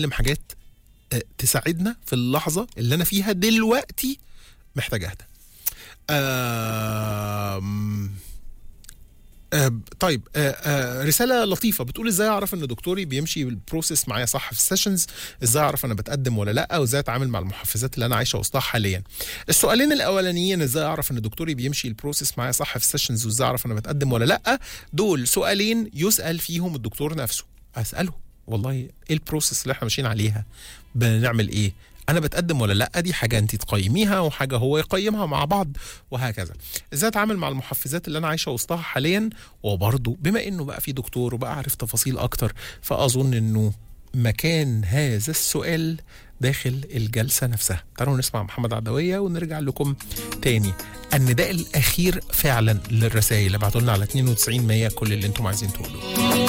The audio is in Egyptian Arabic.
نتعلم حاجات آه، تساعدنا في اللحظه اللي انا فيها دلوقتي محتاج اهدى آم، آه، طيب آه، آه، رساله لطيفه بتقول ازاي اعرف ان دكتوري بيمشي البروسيس معايا صح في السيشنز ازاي اعرف انا بتقدم ولا لا وازاي اتعامل مع المحفزات اللي انا عايشه وسطها حاليا السؤالين الاولانيين ازاي اعرف ان دكتوري بيمشي البروسيس معايا صح في السيشنز وازاي اعرف انا بتقدم ولا لا دول سؤالين يسال فيهم الدكتور نفسه اساله والله ايه البروسيس اللي احنا ماشيين عليها بنعمل ايه انا بتقدم ولا لا دي حاجه انت تقيميها وحاجه هو يقيمها مع بعض وهكذا ازاي اتعامل مع المحفزات اللي انا عايشه وسطها حاليا وبرضه بما انه بقى في دكتور وبقى عارف تفاصيل اكتر فاظن انه مكان هذا السؤال داخل الجلسة نفسها تعالوا نسمع محمد عدوية ونرجع لكم تاني النداء الأخير فعلا للرسائل ابعتوا لنا على 92 100 كل اللي انتم عايزين تقولوه